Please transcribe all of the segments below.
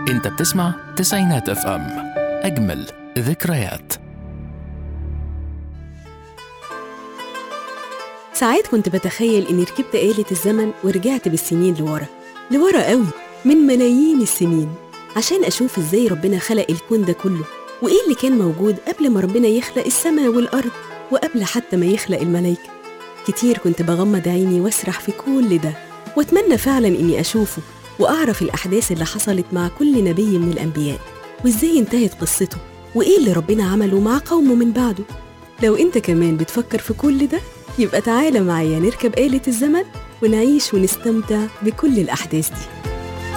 انت بتسمع تسعينات اف ام اجمل ذكريات ساعات كنت بتخيل إني ركبت آلة الزمن ورجعت بالسنين لورا لورا قوي من ملايين السنين عشان أشوف إزاي ربنا خلق الكون ده كله وإيه اللي كان موجود قبل ما ربنا يخلق السماء والأرض وقبل حتى ما يخلق الملايكة كتير كنت بغمض عيني واسرح في كل ده واتمنى فعلا إني أشوفه وأعرف الأحداث اللي حصلت مع كل نبي من الأنبياء وإزاي انتهت قصته وإيه اللي ربنا عمله مع قومه من بعده لو أنت كمان بتفكر في كل ده يبقى تعالى معايا نركب آلة الزمن ونعيش ونستمتع بكل الأحداث دي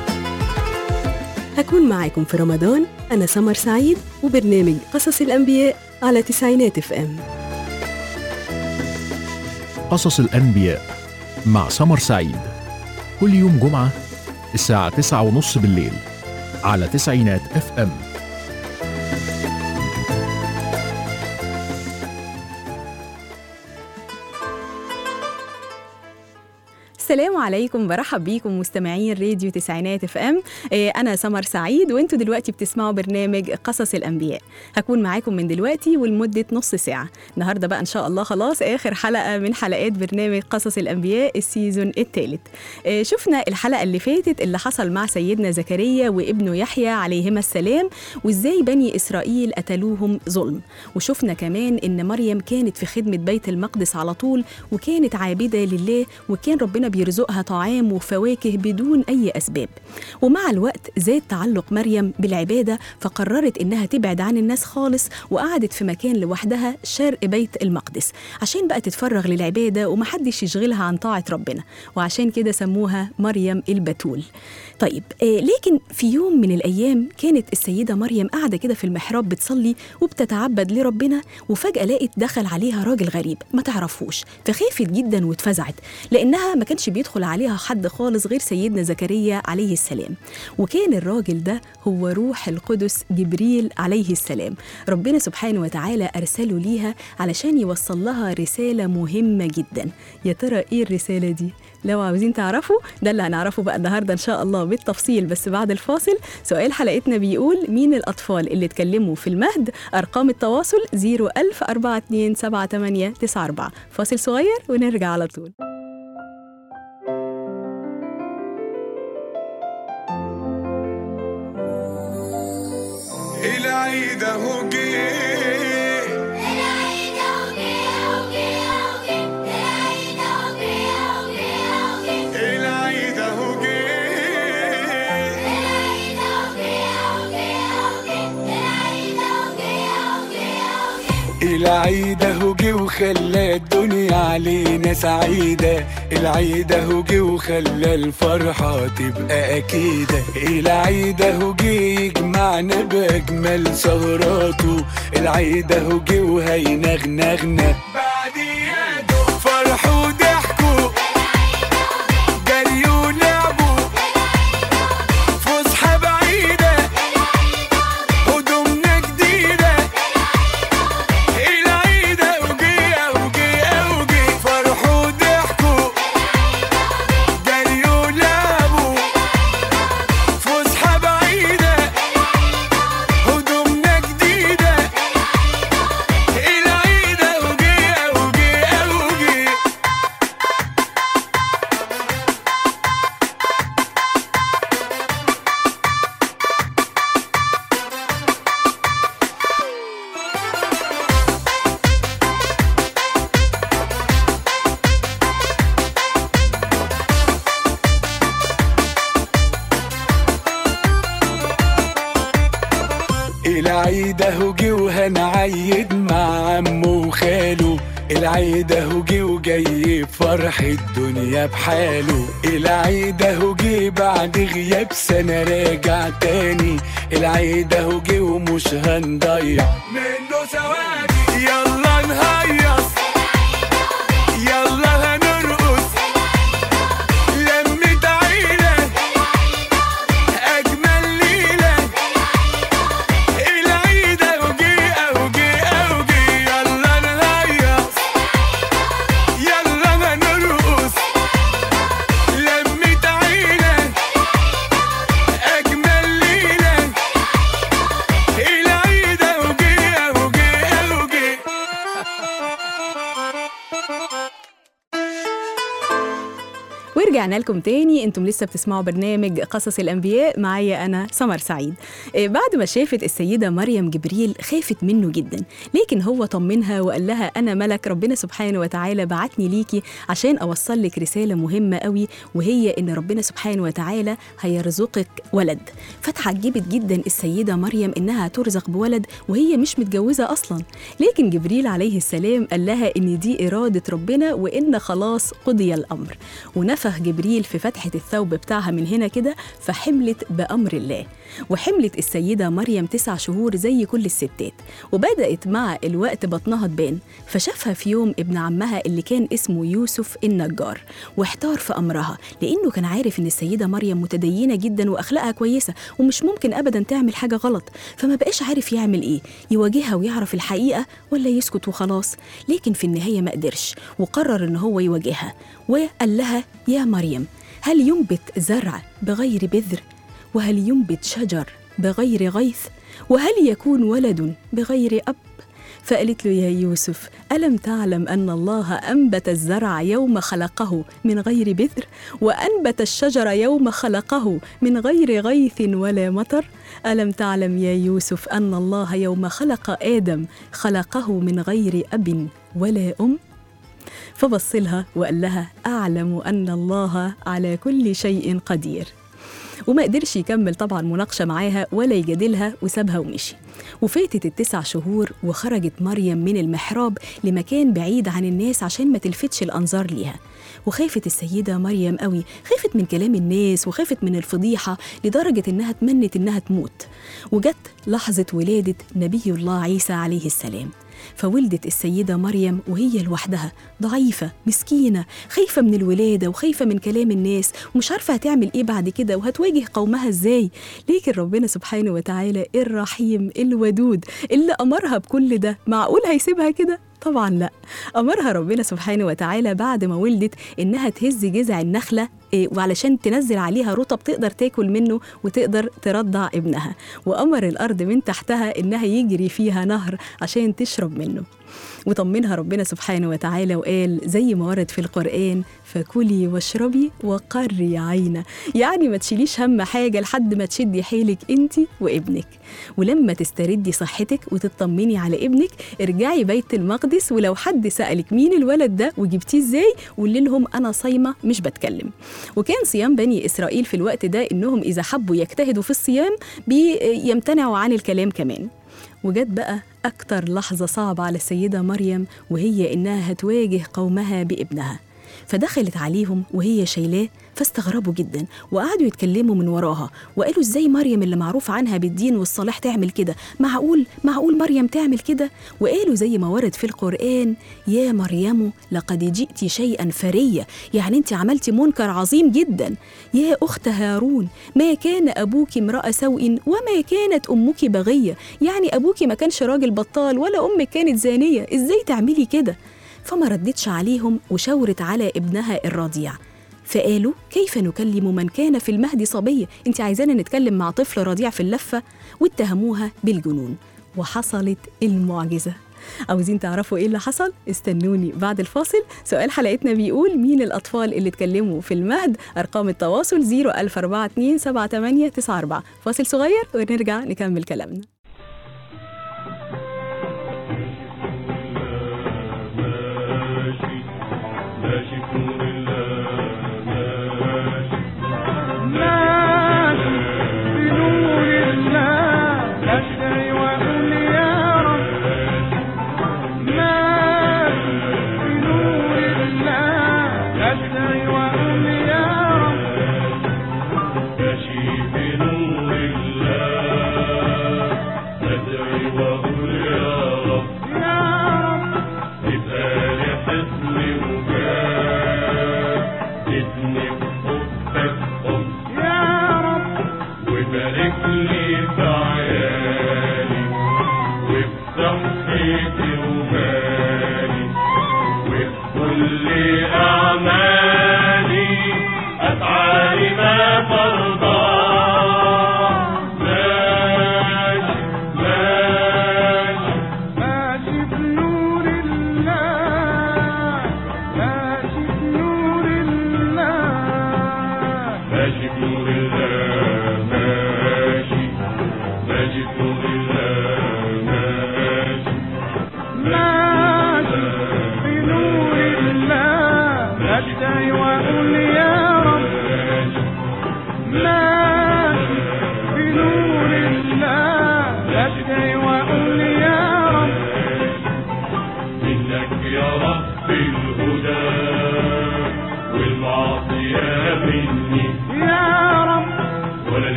هكون معاكم في رمضان أنا سمر سعيد وبرنامج قصص الأنبياء على تسعينات اف ام قصص الأنبياء مع سمر سعيد كل يوم جمعة الساعة تسعة ونص بالليل على تسعينات اف ام السلام عليكم برحب بيكم مستمعين راديو تسعينات اف ام إيه، انا سمر سعيد وانتوا دلوقتي بتسمعوا برنامج قصص الانبياء هكون معاكم من دلوقتي ولمده نص ساعه النهارده بقى ان شاء الله خلاص اخر حلقه من حلقات برنامج قصص الانبياء السيزون الثالث شفنا الحلقه اللي فاتت اللي حصل مع سيدنا زكريا وابنه يحيى عليهما السلام وازاي بني اسرائيل قتلوهم ظلم وشفنا كمان ان مريم كانت في خدمه بيت المقدس على طول وكانت عابده لله وكان ربنا بيرزقها طعام وفواكه بدون أي أسباب ومع الوقت زاد تعلق مريم بالعبادة فقررت إنها تبعد عن الناس خالص وقعدت في مكان لوحدها شرق بيت المقدس عشان بقى تتفرغ للعبادة ومحدش يشغلها عن طاعة ربنا وعشان كده سموها مريم البتول طيب آه لكن في يوم من الأيام كانت السيدة مريم قاعدة كده في المحراب بتصلي وبتتعبد لربنا وفجأة لقت دخل عليها راجل غريب ما تعرفوش فخافت جدا واتفزعت لأنها ما كانش بيدخل عليها حد خالص غير سيدنا زكريا عليه السلام وكان الراجل ده هو روح القدس جبريل عليه السلام ربنا سبحانه وتعالى أرسله ليها علشان يوصل لها رسالة مهمة جدا يا ترى إيه الرسالة دي؟ لو عاوزين تعرفوا ده اللي هنعرفه بقى النهارده ان شاء الله بالتفصيل بس بعد الفاصل سؤال حلقتنا بيقول مين الاطفال اللي اتكلموا في المهد ارقام التواصل 01000 427894 فاصل صغير ونرجع على طول العيد اهو جه العيد اهو جه العيد اهو جه وخلى الدنيا علينا سعيدة العيد اهو جه وخلى الفرحة تبقى أكيدة العيد اهو جه يجمعنا بأجمل سهراته العيد اهو جه وهينغنغنا بعدياته فرحوا وضحكوا جريوا ولعبوا فسحة بعيدة هدومنا جديدة العيد اوجي اوجي اوجي فرحوا وضحكوا جريوا ولعبوا فسحة بعيدة هدومنا جديدة العيد اوجي اوجي اوجي العيد اهو جه وهنعيد مع عمه وخاله العيد اهو جه وجاي بفرح الدنيا بحاله العيد اهو جه بعد غياب سنة راجع تاني العيد اهو جه ومش هنضيع منه ثواني يلا نهيص يلا هنرقص لمة عيلة أجمل ليلة العيد اوجي اوجي اوجي يلا نهيص يلا هنرقص لمة عيلة اجمل ليلة ورجعنا لكم تاني انتم لسه بتسمعوا برنامج قصص الانبياء معايا انا سمر سعيد إيه، بعد ما شافت السيده مريم جبريل خافت منه جدا لكن هو طمنها وقال لها انا ملك ربنا سبحانه وتعالى بعتني ليكي عشان اوصل لك رساله مهمه قوي وهي ان ربنا سبحانه وتعالى هيرزقك ولد فتعجبت جدا السيده مريم انها ترزق بولد وهي مش متجوزه اصلا لكن جبريل عليه السلام قال لها ان دي اراده ربنا وان خلاص قضي الامر ونفخ جبريل في فتحه الثوب بتاعها من هنا كده فحملت بامر الله وحملت السيده مريم تسع شهور زي كل الستات وبدات مع الوقت بطنها تبان فشافها في يوم ابن عمها اللي كان اسمه يوسف النجار واحتار في امرها لانه كان عارف ان السيده مريم متدينه جدا واخلاقها كويسه ومش ممكن ابدا تعمل حاجه غلط فما بقاش عارف يعمل ايه يواجهها ويعرف الحقيقه ولا يسكت وخلاص لكن في النهايه ما قدرش وقرر ان هو يواجهها وقال لها يا مريم هل ينبت زرع بغير بذر وهل ينبت شجر بغير غيث وهل يكون ولد بغير اب فقالت له يا يوسف الم تعلم ان الله انبت الزرع يوم خلقه من غير بذر وانبت الشجر يوم خلقه من غير غيث ولا مطر الم تعلم يا يوسف ان الله يوم خلق ادم خلقه من غير اب ولا ام فبص لها وقال لها اعلم ان الله على كل شيء قدير وما قدرش يكمل طبعا مناقشه معاها ولا يجادلها وسابها ومشي وفاتت التسع شهور وخرجت مريم من المحراب لمكان بعيد عن الناس عشان ما تلفتش الانظار ليها وخافت السيده مريم قوي خافت من كلام الناس وخافت من الفضيحه لدرجه انها تمنت انها تموت وجت لحظه ولاده نبي الله عيسى عليه السلام فولدت السيدة مريم وهي لوحدها ضعيفة مسكينة خايفة من الولادة وخايفة من كلام الناس ومش عارفة هتعمل إيه بعد كده وهتواجه قومها إزاي لكن ربنا سبحانه وتعالى الرحيم الودود اللي أمرها بكل ده معقول هيسيبها كده؟ طبعا لا أمرها ربنا سبحانه وتعالى بعد ما ولدت إنها تهز جذع النخلة إيه، وعلشان تنزل عليها رطب تقدر تاكل منه وتقدر ترضع ابنها وأمر الأرض من تحتها إنها يجري فيها نهر عشان تشرب منه وطمنها ربنا سبحانه وتعالى وقال زي ما ورد في القرآن فكلي واشربي وقري عينا يعني ما تشيليش هم حاجة لحد ما تشدي حيلك انت وابنك ولما تستردي صحتك وتطمني على ابنك ارجعي بيت المقدس ولو حد سألك مين الولد ده وجبتيه ازاي قولي لهم انا صايمة مش بتكلم وكان صيام بني إسرائيل في الوقت ده إنهم إذا حبوا يجتهدوا في الصيام بيمتنعوا عن الكلام كمان وجت بقى أكتر لحظة صعبة على السيدة مريم وهي إنها هتواجه قومها بابنها فدخلت عليهم وهي شايلاه فاستغربوا جدا وقعدوا يتكلموا من وراها وقالوا ازاي مريم اللي معروف عنها بالدين والصلاح تعمل كده معقول معقول مريم تعمل كده وقالوا زي ما ورد في القرآن يا مريم لقد جئت شيئا فريا يعني انت عملتي منكر عظيم جدا يا أخت هارون ما كان أبوك امرأ سوء وما كانت أمك بغية يعني أبوك ما كانش راجل بطال ولا أمك كانت زانية ازاي تعملي كده فما ردتش عليهم وشاورت على ابنها الرضيع فقالوا كيف نكلم من كان في المهد صبية انت عايزانا نتكلم مع طفل رضيع في اللفة واتهموها بالجنون وحصلت المعجزة عاوزين تعرفوا ايه اللي حصل استنوني بعد الفاصل سؤال حلقتنا بيقول مين الاطفال اللي اتكلموا في المهد ارقام التواصل 01427 فاصل صغير ونرجع نكمل كلامنا ماشي ماشي بنور الله ماشي ماشي بنور الله أشتري وأقول يا رب ماشي بنور الله أشتري وأقول يا رب ماشي بنور الله أدعي وأقول يا رب يا رب تبقى حصني وجاه ادني بحبك حب يا رب وبارك لي في عيالي وفي صحتي ومالي وفي كل أعمالي أفعالي ما ترضى ماشي ماشي ماشي بنور الله ماشي بنور الله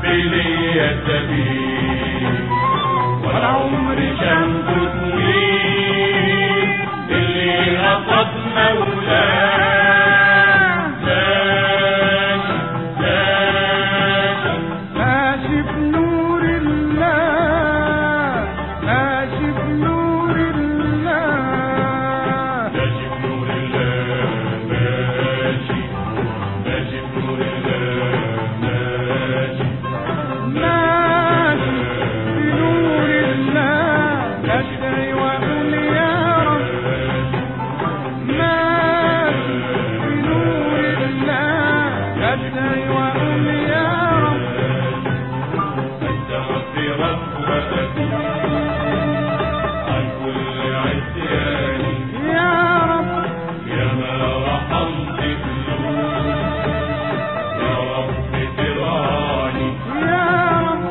بلي السبيل والعمر شمس طويل اللي قصد مولاه ماشي ماشي ماشي بنور الله ماشي بنور الله ماشي بنور الله ماشي ماشي بنور الله ماشي ماشي بنور الله أدعي وأقول يا رب ماشي بنور الله أدعي وأقول يا رب أنت مغفرة وأتوب عن كل عصيان يا رب يا ما رحمت الذنوب يا رب تراني يا رب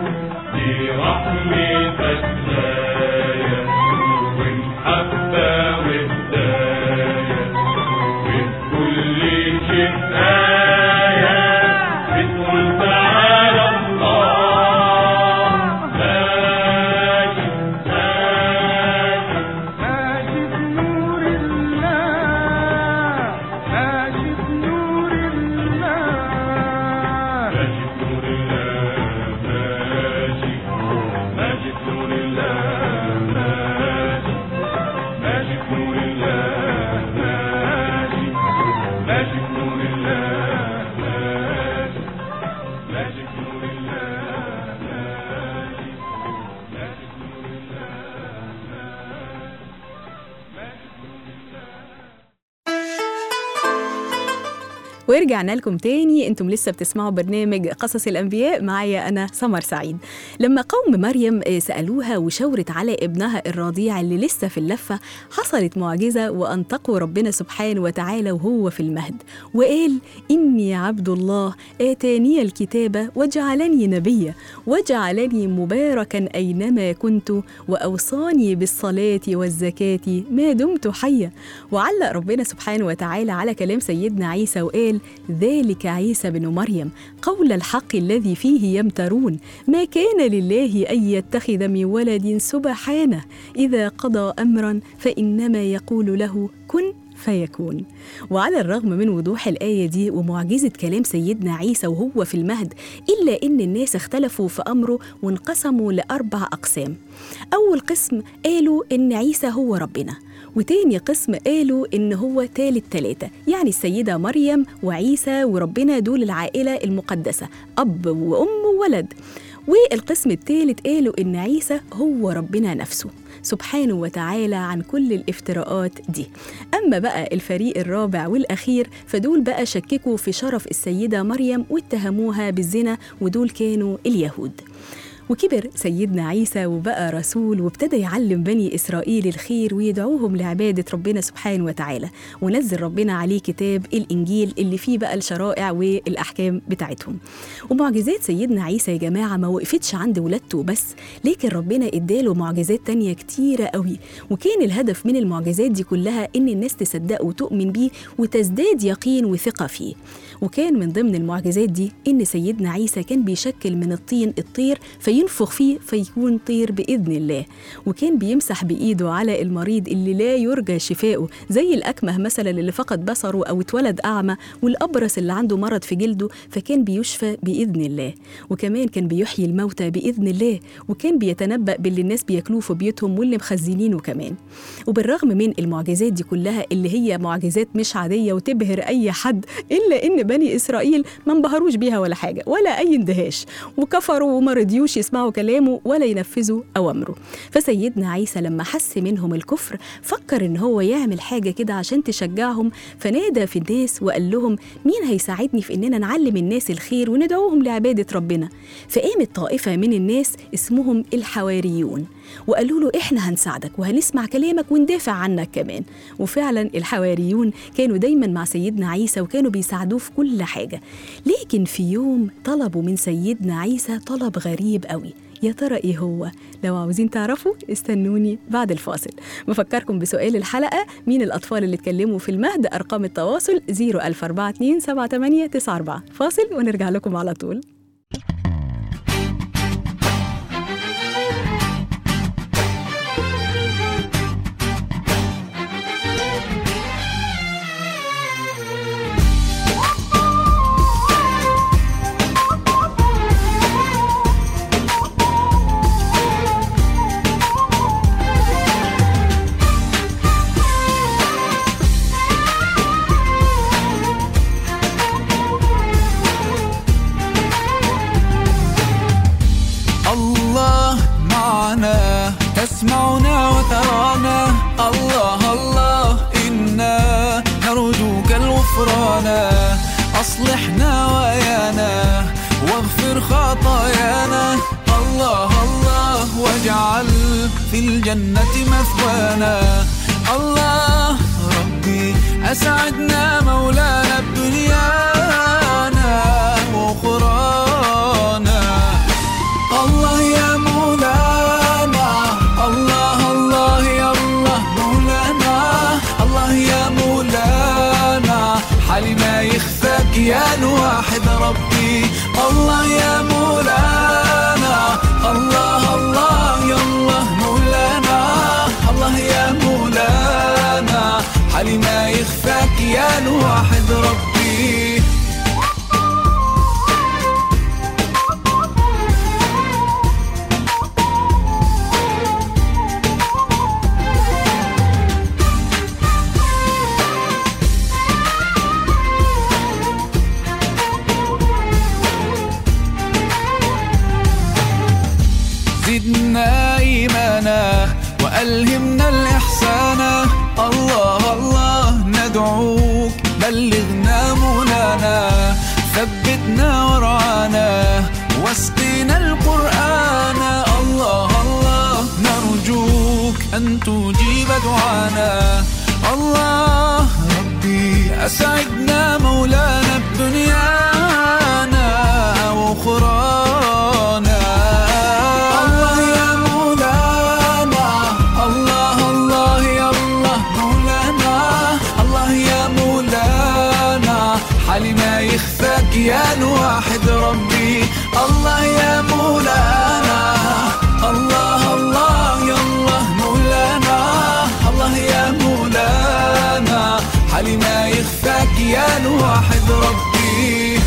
برحمتك نايا ومحبة وهدايا من كل شيء آية بتقول تعالى الله ماشي ماشي ماشي بنور الله ماشي بنور الله ماشي بنور الله ماشي ماشي بنور الله ماشي ماشي بنور الله ماشي ماشي بنور الله ماشي ماشي بنور الله ماشي ماشي بنور ورجعنا لكم تاني انتم لسه بتسمعوا برنامج قصص الانبياء معايا انا سمر سعيد لما قوم مريم آه، سالوها وشاورت على ابنها الرضيع اللي لسه في اللفه حصلت معجزه وانطقوا ربنا سبحانه وتعالى وهو في المهد وقال اني عبد الله اتاني الكتاب وجعلني نبيا وجعلني مباركا اينما كنت واوصاني بالصلاه والزكاه ما دمت حيا وعلق ربنا سبحانه وتعالى على كلام سيدنا عيسى وقال ذلك عيسى بن مريم قول الحق الذي فيه يمترون ما كان لله ان يتخذ من ولد سبحانه اذا قضى امرا فانما يقول له كن فيكون وعلى الرغم من وضوح الآية دي ومعجزة كلام سيدنا عيسى وهو في المهد إلا إن الناس اختلفوا في أمره وانقسموا لأربع أقسام أول قسم قالوا إن عيسى هو ربنا وتاني قسم قالوا إن هو تالت تلاتة يعني السيدة مريم وعيسى وربنا دول العائلة المقدسة أب وأم وولد والقسم الثالث قالوا إن عيسى هو ربنا نفسه سبحانه وتعالى عن كل الافتراءات دي أما بقى الفريق الرابع والأخير فدول بقى شككوا في شرف السيدة مريم واتهموها بالزنا ودول كانوا اليهود وكبر سيدنا عيسى وبقى رسول وابتدى يعلم بني إسرائيل الخير ويدعوهم لعبادة ربنا سبحانه وتعالى ونزل ربنا عليه كتاب الإنجيل اللي فيه بقى الشرائع والأحكام بتاعتهم ومعجزات سيدنا عيسى يا جماعة ما وقفتش عند ولادته بس لكن ربنا اداله معجزات تانية كتيرة قوي وكان الهدف من المعجزات دي كلها إن الناس تصدقه وتؤمن بيه وتزداد يقين وثقة فيه وكان من ضمن المعجزات دي إن سيدنا عيسى كان بيشكل من الطين الطير فينفخ فيه فيكون طير بإذن الله وكان بيمسح بإيده على المريض اللي لا يرجى شفاؤه زي الأكمه مثلا اللي فقد بصره أو اتولد أعمى والأبرص اللي عنده مرض في جلده فكان بيشفى بإذن الله وكمان كان بيحيي الموتى بإذن الله وكان بيتنبأ باللي الناس بياكلوه في بيوتهم واللي مخزنينه كمان وبالرغم من المعجزات دي كلها اللي هي معجزات مش عادية وتبهر أي حد إلا إن بني إسرائيل ما انبهروش بيها ولا حاجة ولا أي اندهاش وكفروا وما رضيوش يسمعوا كلامه ولا ينفذوا أوامره فسيدنا عيسى لما حس منهم الكفر فكر إن هو يعمل حاجة كده عشان تشجعهم فنادى في الناس وقال لهم مين هيساعدني في إننا نعلم الناس الخير وندعوهم لعبادة ربنا فقامت طائفة من الناس اسمهم الحواريون وقالوا له احنا هنساعدك وهنسمع كلامك وندافع عنك كمان وفعلا الحواريون كانوا دايما مع سيدنا عيسى وكانوا بيساعدوه في كل حاجه لكن في يوم طلبوا من سيدنا عيسى طلب غريب قوي يا ترى ايه هو لو عاوزين تعرفوا استنوني بعد الفاصل بفكركم بسؤال الحلقه مين الاطفال اللي اتكلموا في المهد ارقام التواصل 004278894 فاصل ونرجع لكم على طول تسمعنا وترانا الله الله إنا نرجوك الغفران أصلحنا ويانا واغفر خطايانا الله الله واجعل في الجنة مثوانا الله ربي أسعدنا مولانا بدنيانا وأخرانا الله يا مولانا الله الله يا الله مولانا الله يا مولانا حالي ما يخفاك يا الواحد ربي الله يا مولانا الله الله يا الله مولانا الله يا مولانا حالي ما يخفاك يا الواحد ربي زدنا إيمانا وألهمنا الإحسان الله الله ندعوك بلغنا مولانا ثبتنا ورعانا واسقنا القرآن الله الله نرجوك أن تجيب دعانا الله ربي أسعدنا مولانا بدنيانا وأخرانا الله يا مولانا الله الله يا الله مولانا الله يا مولانا حالي ما يخفاك يا الواحد ربي الله يا مولانا الله الله يا الله مولانا الله يا مولانا حالي ما يخفاك يا الواحد ربي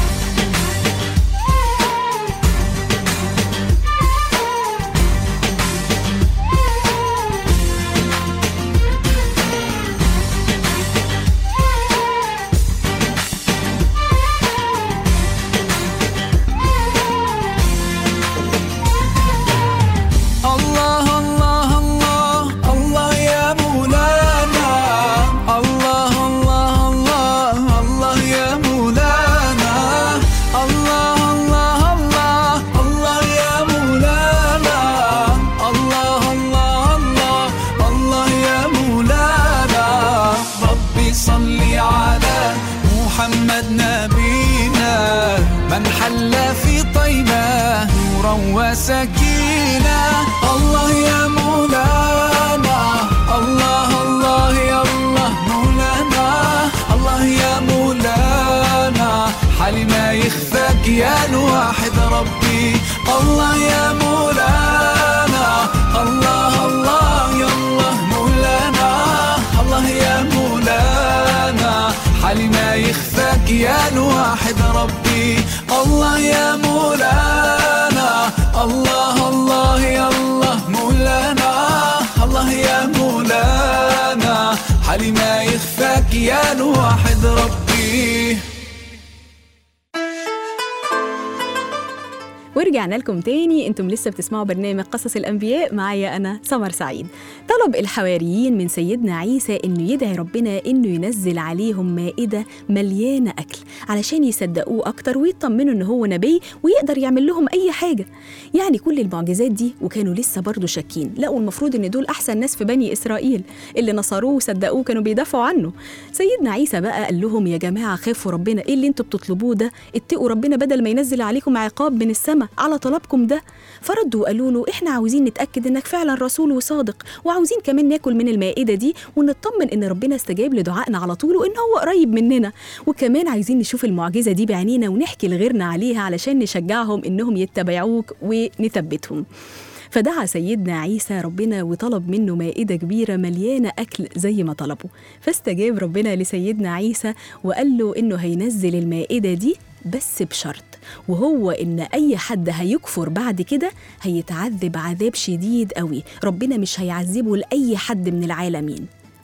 الله الله الله الله يا مولانا الله الله الله الله يا مولانا الله الله الله الله يا مولانا الله الله الله الله يا مولانا ربي صل على محمد نبينا من حل في طيبه نورا وسكينه الله يا مولانا الله الله يا الله مولانا الله يا مولانا حالي ما يخفاك يا الواحد ربي الله يا مولانا الله الله يا الله مولانا الله يا مولانا حالي ما يخفاك يا الواحد ربي الله يا مولانا الله الله يا الله مولانا الله يا مولانا حالي ما يخفاك يا الواحد ربي ورجعنا لكم تاني انتم لسه بتسمعوا برنامج قصص الانبياء معايا انا سمر سعيد طلب الحواريين من سيدنا عيسى انه يدعي ربنا انه ينزل عليهم مائده مليانه اكل علشان يصدقوه اكتر ويطمنوا ان هو نبي ويقدر يعمل لهم اي حاجه يعني كل المعجزات دي وكانوا لسه برضه شاكين لقوا المفروض ان دول احسن ناس في بني اسرائيل اللي نصروه وصدقوه كانوا بيدافعوا عنه سيدنا عيسى بقى قال لهم يا جماعه خافوا ربنا ايه اللي انتوا بتطلبوه ده اتقوا ربنا بدل ما ينزل عليكم عقاب من السماء على طلبكم ده فردوا وقالوا له احنا عاوزين نتاكد انك فعلا رسول وصادق وعاوزين كمان ناكل من المائده دي ونطمن ان ربنا استجاب لدعائنا على طول وان هو قريب مننا وكمان عايزين نشوف المعجزه دي بعينينا ونحكي لغيرنا عليها علشان نشجعهم انهم يتبعوك ونثبتهم فدعا سيدنا عيسى ربنا وطلب منه مائدة كبيرة مليانة أكل زي ما طلبوا فاستجاب ربنا لسيدنا عيسى وقال له إنه هينزل المائدة دي بس بشرط وهو إن أي حد هيكفر بعد كده هيتعذب عذاب شديد قوي ربنا مش هيعذبه لأي حد من العالمين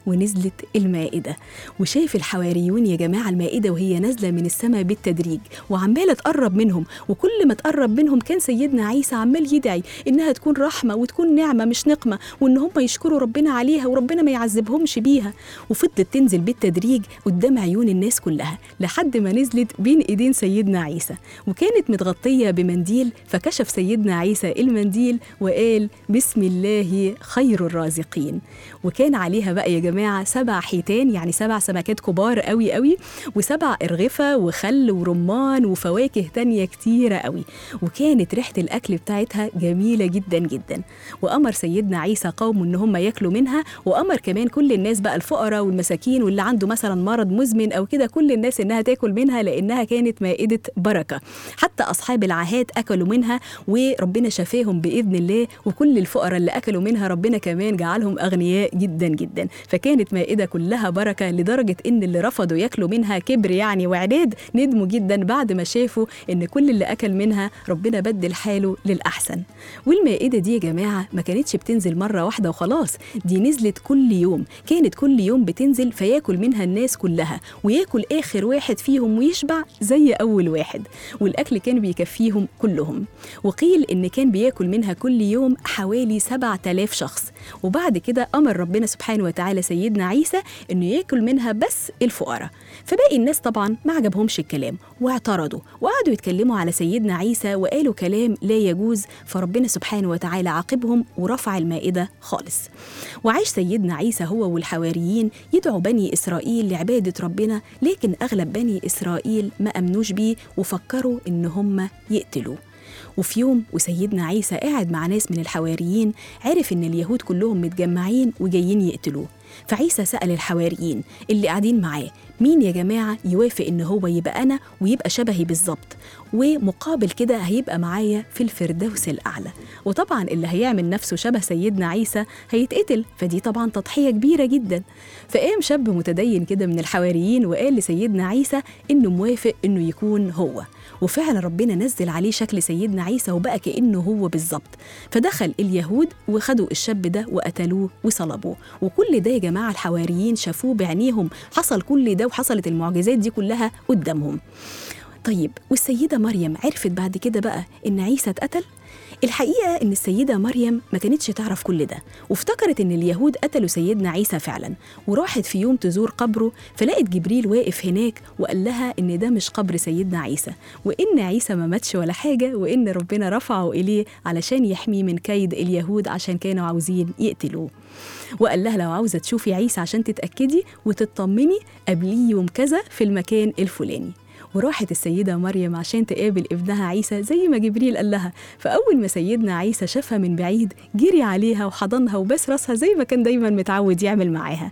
ونزلت المائدة وشاف الحواريون يا جماعة المائدة وهي نازلة من السماء بالتدريج وعمالة تقرب منهم وكل ما تقرب منهم كان سيدنا عيسى عمال يدعي إنها تكون رحمة وتكون نعمة مش نقمة وإن هم يشكروا ربنا عليها وربنا ما يعذبهمش بيها وفضلت تنزل بالتدريج قدام عيون الناس كلها لحد ما نزلت بين إيدين سيدنا عيسى وكانت متغطية بمنديل فكشف سيدنا عيسى المنديل وقال بسم الله خير الرازقين وكان عليها بقى يا جماعة سبع حيتان يعني سبع سمكات كبار قوي قوي وسبع أرغفة وخل ورمان وفواكه تانية كتيرة قوي وكانت ريحة الأكل بتاعتها جميلة جدا جدا وأمر سيدنا عيسى قومه إن هم ياكلوا منها وأمر كمان كل الناس بقى الفقراء والمساكين واللي عنده مثلا مرض مزمن أو كده كل الناس إنها تاكل منها لأنها كانت مائدة بركة حتى أصحاب العاهات أكلوا منها وربنا شفاهم بإذن الله وكل الفقراء اللي أكلوا منها ربنا كمان جعلهم أغنياء جدا جدا فكانت مائدة كلها بركة لدرجة إن اللي رفضوا ياكلوا منها كبر يعني وعناد ندموا جدا بعد ما شافوا إن كل اللي أكل منها ربنا بدل حاله للأحسن والمائدة دي يا جماعة ما كانتش بتنزل مرة واحدة وخلاص دي نزلت كل يوم كانت كل يوم بتنزل فياكل منها الناس كلها وياكل آخر واحد فيهم ويشبع زي أول واحد والأكل كان بيكفيهم كلهم وقيل إن كان بياكل منها كل يوم حوالي 7000 شخص وبعد كده أمر ربنا سبحانه وتعالى سيدنا عيسى إنه ياكل منها بس الفقراء فباقي الناس طبعا ما عجبهمش الكلام واعترضوا وقعدوا يتكلموا على سيدنا عيسى وقالوا كلام لا يجوز فربنا سبحانه وتعالى عاقبهم ورفع المائدة خالص وعاش سيدنا عيسى هو والحواريين يدعو بني إسرائيل لعبادة ربنا لكن أغلب بني إسرائيل ما أمنوش بيه وفكروا إن هم يقتلوه وفي يوم وسيدنا عيسى قاعد مع ناس من الحواريين عرف إن اليهود كلهم متجمعين وجايين يقتلوه فعيسى سأل الحواريين اللي قاعدين معاه مين يا جماعة يوافق إن هو يبقى أنا ويبقى شبهي بالظبط ومقابل كده هيبقى معايا في الفردوس الأعلى وطبعا اللي هيعمل نفسه شبه سيدنا عيسى هيتقتل فدي طبعا تضحية كبيرة جدا فقام شاب متدين كده من الحواريين وقال لسيدنا عيسى إنه موافق إنه يكون هو وفعلا ربنا نزل عليه شكل سيدنا عيسى وبقى كأنه هو بالظبط فدخل اليهود وخدوا الشاب ده وقتلوه وصلبوه وكل ده يا جماعة الحواريين شافوه بعينيهم حصل كل ده وحصلت المعجزات دي كلها قدامهم طيب والسيدة مريم عرفت بعد كده بقى إن عيسى اتقتل؟ الحقيقة إن السيدة مريم ما كانتش تعرف كل ده وافتكرت إن اليهود قتلوا سيدنا عيسى فعلا وراحت في يوم تزور قبره فلقت جبريل واقف هناك وقال لها إن ده مش قبر سيدنا عيسى وإن عيسى ما ماتش ولا حاجة وإن ربنا رفعه إليه علشان يحميه من كيد اليهود عشان كانوا عاوزين يقتلوه وقال لها لو عاوزة تشوفي عيسى عشان تتأكدي وتطمني قبليه يوم كذا في المكان الفلاني وراحت السيدة مريم عشان تقابل ابنها عيسى زي ما جبريل قال لها فأول ما سيدنا عيسى شافها من بعيد جري عليها وحضنها وبس راسها زي ما كان دايما متعود يعمل معاها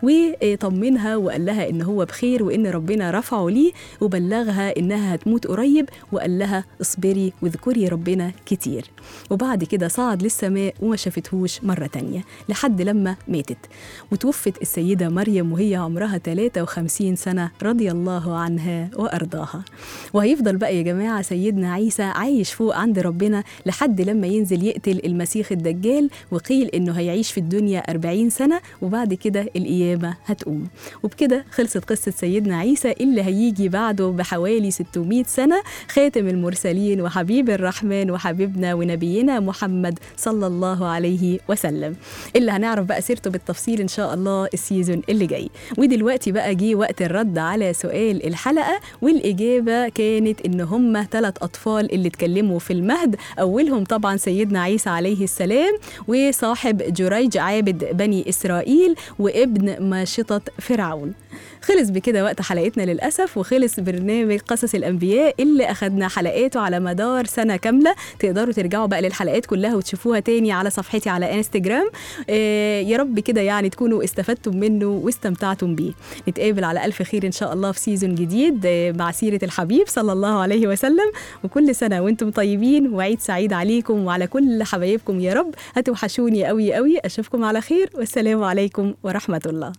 وطمنها وقال لها إن هو بخير وإن ربنا رفعه ليه وبلغها إنها هتموت قريب وقال لها اصبري واذكري ربنا كتير وبعد كده صعد للسماء وما شافتهوش مرة تانية لحد لما ماتت وتوفت السيدة مريم وهي عمرها 53 سنة رضي الله عنها وأرضاها وهيفضل بقى يا جماعة سيدنا عيسى عايش فوق عند ربنا لحد لما ينزل يقتل المسيح الدجال وقيل إنه هيعيش في الدنيا 40 سنة وبعد كده القيامة هتقوم وبكده خلصت قصة سيدنا عيسى اللي هيجي بعده بحوالي 600 سنة خاتم المرسلين وحبيب الرحمن وحبيبنا ونبينا محمد صلى الله عليه وسلم اللي هنعرف بقى سيرته بالتفصيل إن شاء الله السيزون اللي جاي ودلوقتي بقى جه وقت الرد على سؤال الحلقة والإجابة كانت إن هم ثلاث أطفال اللي اتكلموا في المهد أولهم طبعا سيدنا عيسى عليه السلام وصاحب جريج عابد بني إسرائيل وابن ماشطة فرعون خلص بكده وقت حلقتنا للأسف وخلص برنامج قصص الأنبياء اللي أخدنا حلقاته على مدار سنة كاملة تقدروا ترجعوا بقى للحلقات كلها وتشوفوها تاني على صفحتي على انستجرام آه يا رب كده يعني تكونوا استفدتم منه واستمتعتم بيه نتقابل على ألف خير إن شاء الله في سيزون جديد آه مع سيرة الحبيب صلى الله عليه وسلم وكل سنة وانتم طيبين وعيد سعيد عليكم وعلى كل حبايبكم يا رب هتوحشوني قوي قوي أشوفكم على خير والسلام عليكم ورحمة الله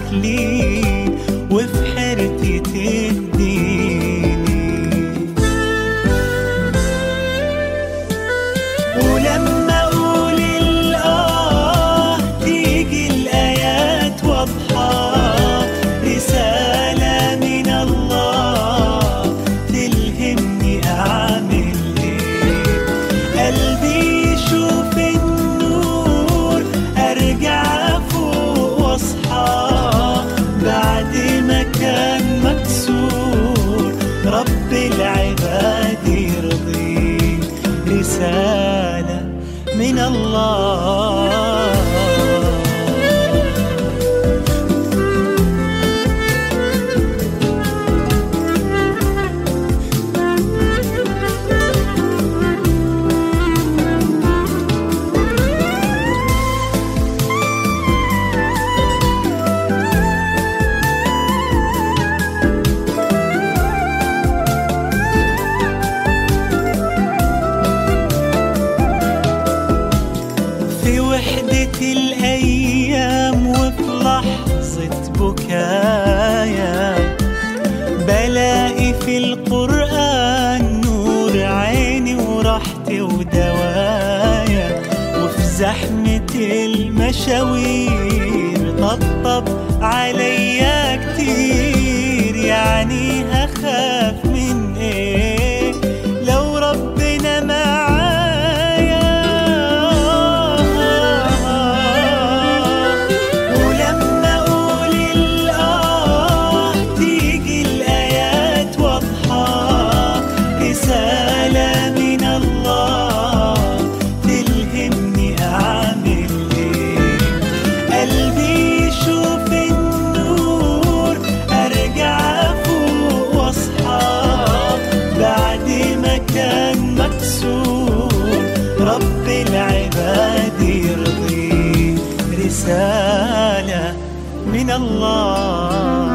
لي وفي حيرتي تهديني ولما اقول الاه تيجي الايات واضحه رساله من الله تلهمني اعمل ايه قلبي يشوف النور ارجع فوق واصحى بعد ما كان مكسور رب العباد يرضيه رسالة من الله في وحدة الأيام وفي لحظة بكايا بلاقي في القرآن نور عيني وراحتي ودوايا وفي زحمة المشاوير طبطب عليا كتير يعني هخاف من ايه لو ربنا معايا ولما اقول الاه تيجي الايات واضحه رساله من الله تلهمني اعمل ايه قلبي يشوف النور ارجع فوق واصحى بعد ما كان مكسور رب العباد يرضيه رسالة من الله